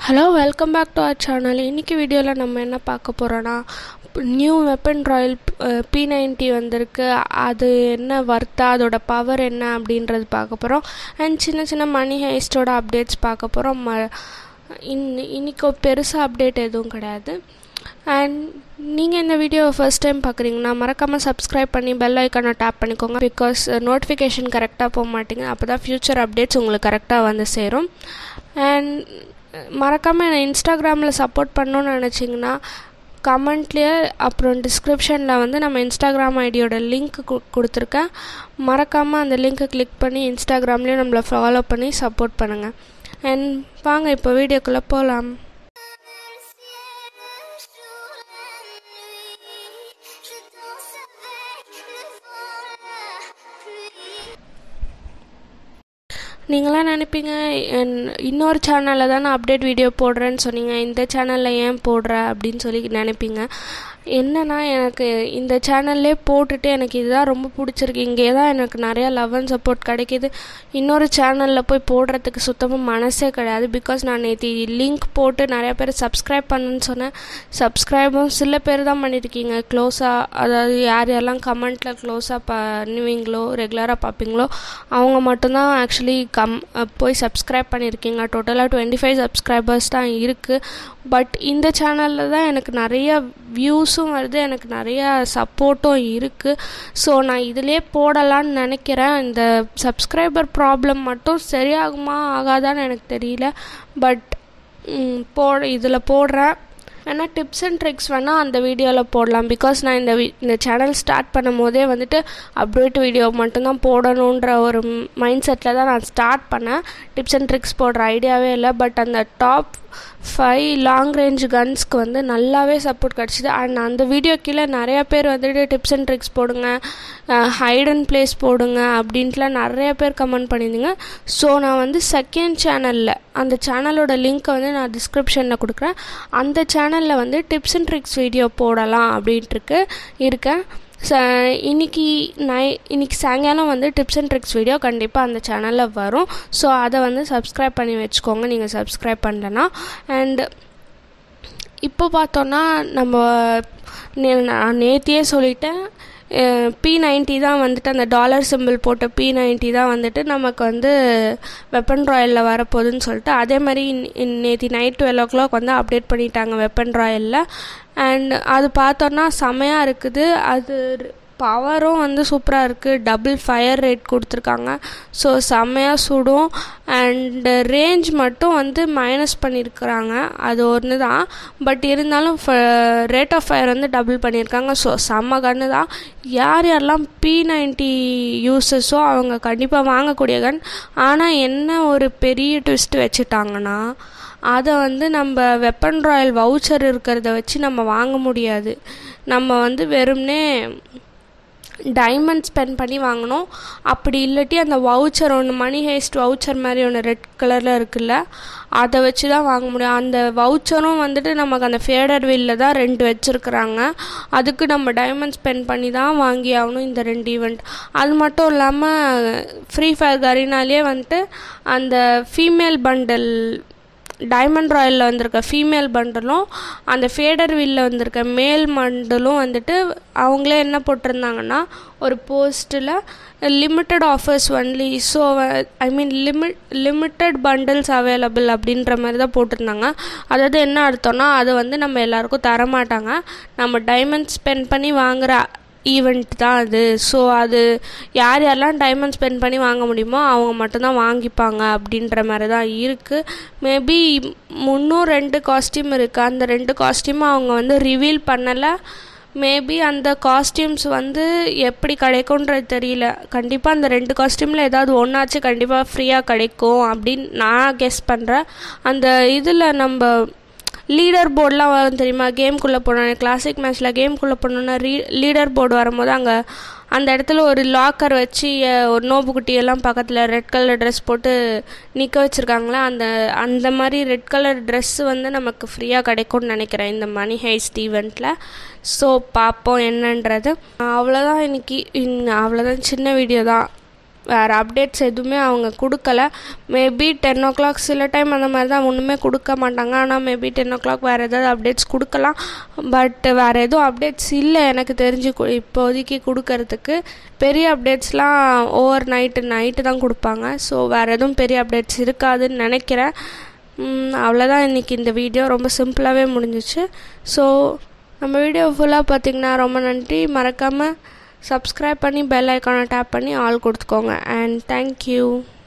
hello welcome back to our channel இன்றைக்கி வீடியோவில் நம்ம என்ன பார்க்க போகிறோன்னா new weapon royale P ninety வந்திருக்கு அது என்ன வர்த்தா அதோட பவர் என்ன அப்படின்றது பார்க்க போகிறோம் அண்ட் சின்ன சின்ன மணி ஹைஸ்டோட அப்டேட்ஸ் பார்க்க போகிறோம் ம இன் இன்றைக்கி பெருசாக அப்டேட் எதுவும் கிடையாது அண்ட் நீங்கள் இந்த வீடியோவை ஃபர்ஸ்ட் டைம் பார்க்குறீங்கன்னா மறக்காமல் சப்ஸ்கிரைப் பண்ணி பெல் ஐக்கானை டேப் பண்ணிக்கோங்க பிகாஸ் நோட்டிஃபிகேஷன் கரெக்டாக போக மாட்டேங்க அப்போ தான் ஃப்யூச்சர் அப்டேட்ஸ் உங்களுக்கு கரெக்டாக வந்து சேரும் அண்ட் மறக்காமல் என்னை இன்ஸ்டாகிராமில் சப்போர்ட் பண்ணணுன்னு நினச்சிங்கன்னா கமெண்ட்லேயே அப்புறம் டிஸ்கிரிப்ஷனில் வந்து நம்ம இன்ஸ்டாகிராம் ஐடியோட லிங்க் கொடுத்துருக்கேன் மறக்காமல் அந்த லிங்க்கை கிளிக் பண்ணி இன்ஸ்டாகிராம்லேயும் நம்மளை ஃபாலோ பண்ணி சப்போர்ட் பண்ணுங்கள் அண்ட் வாங்க இப்போ வீடியோக்குள்ளே போகலாம் நீங்களாம் நினைப்பீங்க இன்னொரு சேனலில் தான் நான் அப்டேட் வீடியோ போடுறேன்னு சொன்னீங்க இந்த சேனலில் ஏன் போடுற அப்படின்னு சொல்லி நினைப்பீங்க என்னன்னா எனக்கு இந்த சேனல்லே போட்டுட்டு எனக்கு இதுதான் ரொம்ப பிடிச்சிருக்கு இங்கே தான் எனக்கு நிறையா லவ் அண்ட் சப்போர்ட் கிடைக்கிது இன்னொரு சேனலில் போய் போடுறதுக்கு சுத்தமாக மனசே கிடையாது பிகாஸ் நான் நேற்று லிங்க் போட்டு நிறையா பேர் சப்ஸ்கிரைப் பண்ணுன்னு சொன்னேன் சப்ஸ்கிரைபும் சில பேர் தான் பண்ணியிருக்கீங்க க்ளோஸாக அதாவது யார் யாரெல்லாம் கமெண்ட்டில் க்ளோஸாக பண்ணுவீங்களோ ரெகுலராக பார்ப்பீங்களோ அவங்க மட்டும்தான் ஆக்சுவலி கம் போய் சப்ஸ்கிரைப் பண்ணியிருக்கீங்க டோட்டலாக டுவெண்ட்டி ஃபைவ் சப்ஸ்கிரைபர்ஸ் தான் இருக்குது பட் இந்த சேனலில் தான் எனக்கு நிறைய வியூஸும் வருது எனக்கு நிறையா சப்போர்ட்டும் இருக்குது ஸோ நான் இதிலே போடலான்னு நினைக்கிறேன் இந்த சப்ஸ்கிரைபர் ப்ராப்ளம் மட்டும் சரியாகுமா ஆகாதான்னு எனக்கு தெரியல பட் போட இதில் போடுறேன் ஆனால் டிப்ஸ் அண்ட் ட்ரிக்ஸ் வேணால் அந்த வீடியோவில் போடலாம் பிகாஸ் நான் இந்த இந்த சேனல் ஸ்டார்ட் பண்ணும் போதே வந்துட்டு அப்டேட் வீடியோ மட்டும்தான் போடணுன்ற ஒரு மைண்ட் செட்டில் தான் நான் ஸ்டார்ட் பண்ணேன் டிப்ஸ் அண்ட் ட்ரிக்ஸ் போடுற ஐடியாவே இல்லை பட் அந்த டாப் ஃபைவ் லாங் ரேஞ்ச் கன்ஸ்க்கு வந்து நல்லாவே சப்போர்ட் கிடச்சிது அண்ட் அந்த வீடியோ கீழே நிறையா பேர் வந்துட்டு டிப்ஸ் அண்ட் ட்ரிக்ஸ் போடுங்க ஹைட் அண்ட் பிளேஸ் போடுங்க அப்படின்ட்டுலாம் நிறைய பேர் கமெண்ட் பண்ணியிருந்தீங்க ஸோ நான் வந்து செகண்ட் சேனலில் அந்த சேனலோட லிங்க்கை வந்து நான் டிஸ்கிரிப்ஷனில் கொடுக்குறேன் அந்த சேனலில் வந்து டிப்ஸ் அண்ட் ட்ரிக்ஸ் வீடியோ போடலாம் அப்படின்ட்டுருக்கு இருக்கேன் ச இன்னைக்கு நை இன்னைக்கு சாயங்காலம் வந்து டிப்ஸ் அண்ட் ட்ரிக்ஸ் வீடியோ கண்டிப்பாக அந்த சேனலில் வரும் ஸோ அதை வந்து சப்ஸ்கிரைப் பண்ணி வச்சுக்கோங்க நீங்கள் சப்ஸ்கிரைப் பண்ணலன்னா அண்ட் இப்போ பார்த்தோன்னா நம்ம நான் நேத்தியே சொல்லிட்டேன் பி நைன்ட்டி தான் வந்துட்டு அந்த டாலர் சிம்பிள் போட்ட பி நைன்ட்டி தான் வந்துட்டு நமக்கு வந்து வெப்பன் ராயலில் வரப்போகுதுன்னு சொல்லிட்டு அதே மாதிரி நேற்று நைட் டுவெல் ஓ கிளாக் வந்து அப்டேட் பண்ணிட்டாங்க வெப்பன் ராயலில் அண்ட் அது பார்த்தோன்னா செமையாக இருக்குது அது பவரும் வந்து சூப்பராக இருக்குது டபுள் ஃபயர் ரேட் கொடுத்துருக்காங்க ஸோ செம்மையாக சுடும் அண்டு ரேஞ்ச் மட்டும் வந்து மைனஸ் பண்ணியிருக்கிறாங்க அது ஒன்று தான் பட் இருந்தாலும் ரேட் ஆஃப் ஃபயர் வந்து டபுள் பண்ணியிருக்காங்க ஸோ செம்ம கன்று தான் யார் யாரெல்லாம் பி நைன்ட்டி யூசஸோ அவங்க கண்டிப்பாக வாங்கக்கூடிய கன் ஆனால் என்ன ஒரு பெரிய ட்விஸ்ட் வச்சுட்டாங்கன்னா அதை வந்து நம்ம வெப்பன் ராயல் வவுச்சர் இருக்கிறத வச்சு நம்ம வாங்க முடியாது நம்ம வந்து வெறும்னே டைமண்ட் ஸ்பெண்ட் பண்ணி வாங்கணும் அப்படி இல்லாட்டி அந்த வவுச்சர் ஒன்று மணி ஹேஸ்ட் வவுச்சர் மாதிரி ஒன்று ரெட் கலரில் இருக்குல்ல அதை வச்சு தான் வாங்க முடியும் அந்த வவுச்சரும் வந்துட்டு நமக்கு அந்த ஃபேடர் வீலில் தான் ரெண்டு வச்சுருக்குறாங்க அதுக்கு நம்ம டைமண்ட் ஸ்பெண்ட் பண்ணி தான் வாங்கி ஆகணும் இந்த ரெண்டு ஈவெண்ட் அது மட்டும் இல்லாமல் ஃப்ரீ ஃபயர் கரினாலே வந்துட்டு அந்த ஃபீமேல் பண்டல் டைமண்ட் ராயலில் வந்திருக்க ஃபீமேல் பண்டலும் அந்த ஃபேடர் வீலில் வந்திருக்க மேல் பண்டலும் வந்துட்டு அவங்களே என்ன போட்டிருந்தாங்கன்னா ஒரு போஸ்ட்டில் limited offers only so I mean limit limited bundles available அப்படின்ற மாதிரி தான் போட்டிருந்தாங்க அதாவது என்ன அர்த்தம்னா அதை வந்து நம்ம எல்லாருக்கும் தரமாட்டாங்க நம்ம டைமண்ட் ஸ்பெண்ட் பண்ணி வாங்குகிற ஈவெண்ட் தான் அது ஸோ அது யார் யாரெல்லாம் டைமண்ட் ஸ்பெண்ட் பண்ணி வாங்க முடியுமோ அவங்க மட்டும்தான் வாங்கிப்பாங்க அப்படின்ற மாதிரி தான் இருக்குது மேபி முன்னும் ரெண்டு காஸ்டியூம் இருக்குது அந்த ரெண்டு காஸ்டியூமும் அவங்க வந்து ரிவீல் பண்ணலை மேபி அந்த காஸ்டியூம்ஸ் வந்து எப்படி கிடைக்கும்ன்றது தெரியல கண்டிப்பாக அந்த ரெண்டு காஸ்டியூமில் ஏதாவது ஒன்றாச்சும் கண்டிப்பாக ஃப்ரீயாக கிடைக்கும் அப்படின்னு நான் கெஸ் பண்ணுறேன் அந்த இதில் நம்ம லீடர் போர்டெலாம் வரும் தெரியுமா கேம்குள்ளே போனோம் கிளாசிக் மேட்ச்சில் கேம்குள்ளே போனோன்னா ரீ லீடர் போர்டு வரும்போது அங்கே அந்த இடத்துல ஒரு லாக்கர் வச்சு ஒரு நோபு குட்டியெல்லாம் பக்கத்தில் ரெட் கலர் ட்ரெஸ் போட்டு நிற்க வச்சுருக்காங்களா அந்த அந்த மாதிரி ரெட் கலர் ட்ரெஸ்ஸு வந்து நமக்கு ஃப்ரீயாக கிடைக்கும்னு நினைக்கிறேன் இந்த மணி ஹைஸ்ட் ஈவெண்ட்டில் ஸோ பார்ப்போம் என்னன்றது அவ்வளோதான் இன்றைக்கி அவ்வளோதான் சின்ன வீடியோ தான் வேறு அப்டேட்ஸ் எதுவுமே அவங்க கொடுக்கல மேபி டென் ஓ கிளாக் சில டைம் அந்த மாதிரி தான் ஒன்றுமே கொடுக்க மாட்டாங்க ஆனால் மேபி டென் ஓ கிளாக் வேறு ஏதாவது அப்டேட்ஸ் கொடுக்கலாம் பட் வேறு எதுவும் அப்டேட்ஸ் இல்லை எனக்கு தெரிஞ்சு கு- இப்போதைக்கு கொடுக்கறதுக்கு பெரிய அப்டேட்ஸ்லாம் ஓவர் நைட்டு நைட்டு தான் கொடுப்பாங்க ஸோ வேறு எதுவும் பெரிய அப்டேட்ஸ் இருக்காதுன்னு நினைக்கிறேன் ம், அவ்வளோதான் இன்றைக்கி இந்த வீடியோ ரொம்ப சிம்பிளாகவே முடிஞ்சிச்சு ஸோ நம்ம வீடியோ ஃபுல்லாக பார்த்தீங்கன்னா ரொம்ப நன்றி மறக்காமல் சப்ஸ்கிரைப் பண்ணி பெல் ஐக்கானை டேப் பண்ணி ஆல் கொடுத்துக்கோங்க அண்ட் தேங்க்யூ